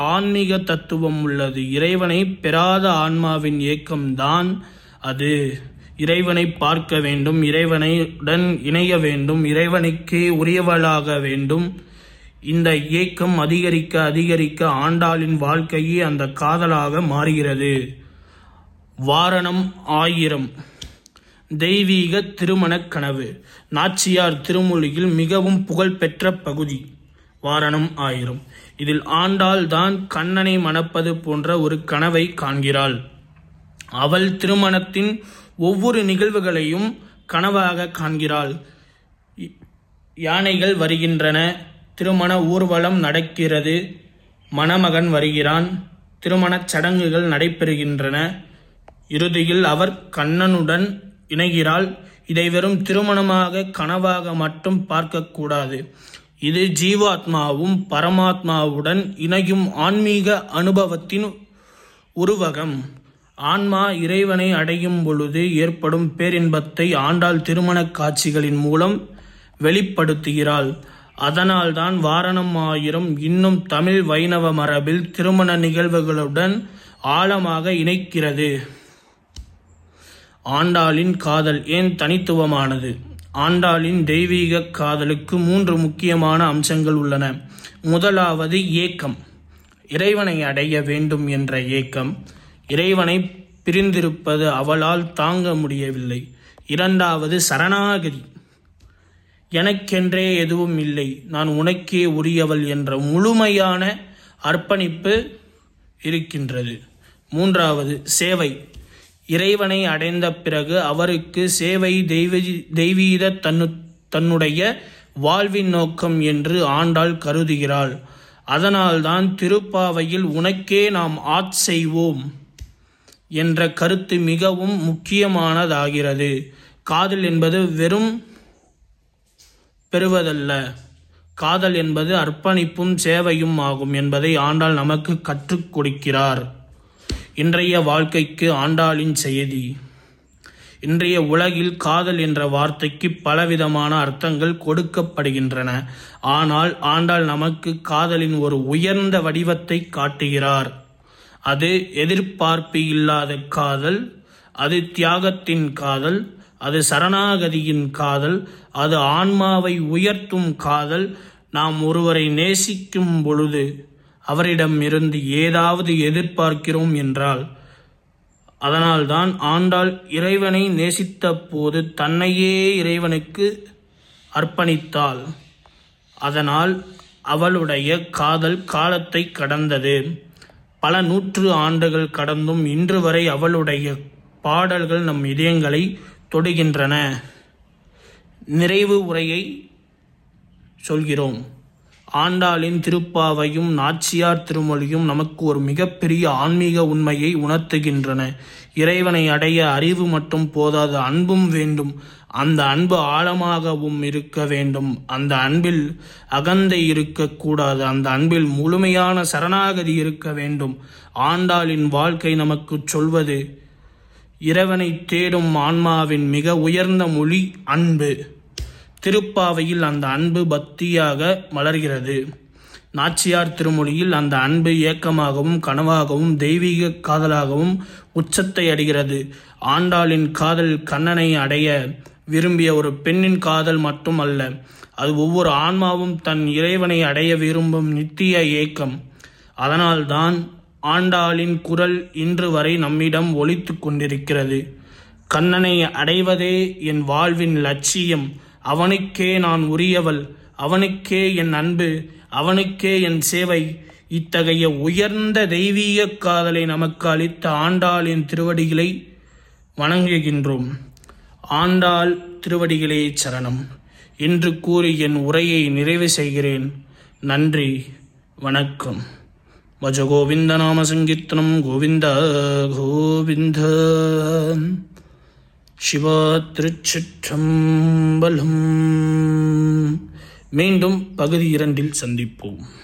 ஆன்மீக தத்துவம் உள்ளது இறைவனை பெறாத ஆன்மாவின் ஏக்கம்தான் அது இறைவனை பார்க்க வேண்டும் இறைவனையுடன் இணைய வேண்டும் இறைவனுக்கே உரியவளாக வேண்டும் இந்த ஏக்கம் அதிகரிக்க அதிகரிக்க ஆண்டாளின் வாழ்க்கையே அந்த காதலாக மாறுகிறது வாரணம் ஆயிரம் தெய்வீக திருமணக் கனவு நாச்சியார் திருமொழியில் மிகவும் புகழ்பெற்ற பகுதி வாரணம் ஆயிரம் இதில் ஆண்டாள் தான் கண்ணனை மணப்பது போன்ற ஒரு கனவை காண்கிறாள் அவள் திருமணத்தின் ஒவ்வொரு நிகழ்வுகளையும் கனவாக காண்கிறாள் இ- யானைகள் வருகின்றன திருமண ஊர்வலம் நடக்கிறது மணமகன் வருகிறான் திருமணச் சடங்குகள் நடைபெறுகின்றன இறுதியில் அவர் கண்ணனுடன் இணைகிறாள் இதை வெறும் திருமணமாக கனவாக மட்டும் பார்க்கக்கூடாது இது ஜீவாத்மாவும் பரமாத்மாவுடன் இணையும் ஆன்மீக அனுபவத்தின் உருவகம் ஆன்மா இறைவனை அடையும் பொழுது ஏற்படும் பேரின்பத்தை ஆண்டாள் திருமணக் காட்சிகளின் மூலம் வெளிப்படுத்துகிறாள் அதனால்தான் வாரணம் ஆயிரம் இன்னும் தமிழ் வைணவ மரபில் திருமண நிகழ்வுகளுடன் ஆழமாக இணைக்கிறது ஆண்டாளின் காதல் ஏன் தனித்துவமானது ஆண்டாளின் தெய்வீக காதலுக்கு மூன்று முக்கியமான அம்சங்கள் உள்ளன முதலாவது ஏக்கம் இறைவனை அடைய வேண்டும் என்ற ஏக்கம் இறைவனை பிரிந்திருப்பது அவளால் தாங்க முடியவில்லை இரண்டாவது சரணாகதி எனக்கென்றே எதுவும் இல்லை நான் உனக்கே உரியவள் என்ற முழுமையான அர்ப்பணிப்பு இருக்கின்றது மூன்றாவது சேவை இறைவனை அடைந்த பிறகு அவருக்கு சேவை தெய்வ தெய்வீக தன்னு தன்னுடைய வாழ்வின் நோக்கம் என்று ஆண்டாள் கருதுகிறாள் அதனால்தான் திருப்பாவையில் உனக்கே நாம் ஆட் செய்வோம் என்ற கருத்து மிகவும் முக்கியமானதாகிறது காதல் என்பது வெறும் பெறுவதல்ல காதல் என்பது அர்ப்பணிப்பும் சேவையும் ஆகும் என்பதை ஆண்டாள் நமக்கு கற்றுக் கொடுக்கிறார் இன்றைய வாழ்க்கைக்கு ஆண்டாளின் செய்தி இன்றைய உலகில் காதல் என்ற வார்த்தைக்கு பலவிதமான அர்த்தங்கள் கொடுக்கப்படுகின்றன ஆனால் ஆண்டாள் நமக்கு காதலின் ஒரு உயர்ந்த வடிவத்தை காட்டுகிறார் அது எதிர்பார்ப்பு இல்லாத காதல் அது தியாகத்தின் காதல் அது சரணாகதியின் காதல் அது ஆன்மாவை உயர்த்தும் காதல் நாம் ஒருவரை நேசிக்கும் பொழுது அவரிடம் இருந்து ஏதாவது எதிர்பார்க்கிறோம் என்றால் அதனால்தான் ஆண்டாள் இறைவனை நேசித்த போது தன்னையே இறைவனுக்கு அர்ப்பணித்தாள் அதனால் அவளுடைய காதல் காலத்தை கடந்தது பல நூற்று ஆண்டுகள் கடந்தும் இன்று வரை அவளுடைய பாடல்கள் நம் இதயங்களை தொடுகின்றன நிறைவு உரையை சொல்கிறோம் ஆண்டாளின் திருப்பாவையும் நாச்சியார் திருமொழியும் நமக்கு ஒரு மிகப்பெரிய ஆன்மீக உண்மையை உணர்த்துகின்றன இறைவனை அடைய அறிவு மட்டும் போதாது அன்பும் வேண்டும் அந்த அன்பு ஆழமாகவும் இருக்க வேண்டும் அந்த அன்பில் அகந்தை இருக்கக்கூடாது அந்த அன்பில் முழுமையான சரணாகதி இருக்க வேண்டும் ஆண்டாளின் வாழ்க்கை நமக்கு சொல்வது இறைவனை தேடும் ஆன்மாவின் மிக உயர்ந்த மொழி அன்பு திருப்பாவையில் அந்த அன்பு பக்தியாக மலர்கிறது நாச்சியார் திருமொழியில் அந்த அன்பு ஏக்கமாகவும் கனவாகவும் தெய்வீக காதலாகவும் உச்சத்தை அடைகிறது ஆண்டாளின் காதல் கண்ணனை அடைய விரும்பிய ஒரு பெண்ணின் காதல் மட்டும் அல்ல அது ஒவ்வொரு ஆன்மாவும் தன் இறைவனை அடைய விரும்பும் நித்திய ஏக்கம் அதனால்தான் ஆண்டாளின் குரல் இன்று வரை நம்மிடம் ஒலித்து கொண்டிருக்கிறது கண்ணனை அடைவதே என் வாழ்வின் லட்சியம் அவனுக்கே நான் உரியவள் அவனுக்கே என் அன்பு அவனுக்கே என் சேவை இத்தகைய உயர்ந்த தெய்வீக காதலை நமக்கு அளித்த ஆண்டாளின் திருவடிகளை வணங்குகின்றோம் ஆண்டாள் திருவடிகளே சரணம் என்று கூறி என் உரையை நிறைவு செய்கிறேன் நன்றி வணக்கம் भज गोविन्द नाम सङ्कीर्तनं गोविन्द गोविन्द சிவ திருச்சிற்றம்பலம் மீண்டும் பகுதி இரண்டில் சந்திப்போம்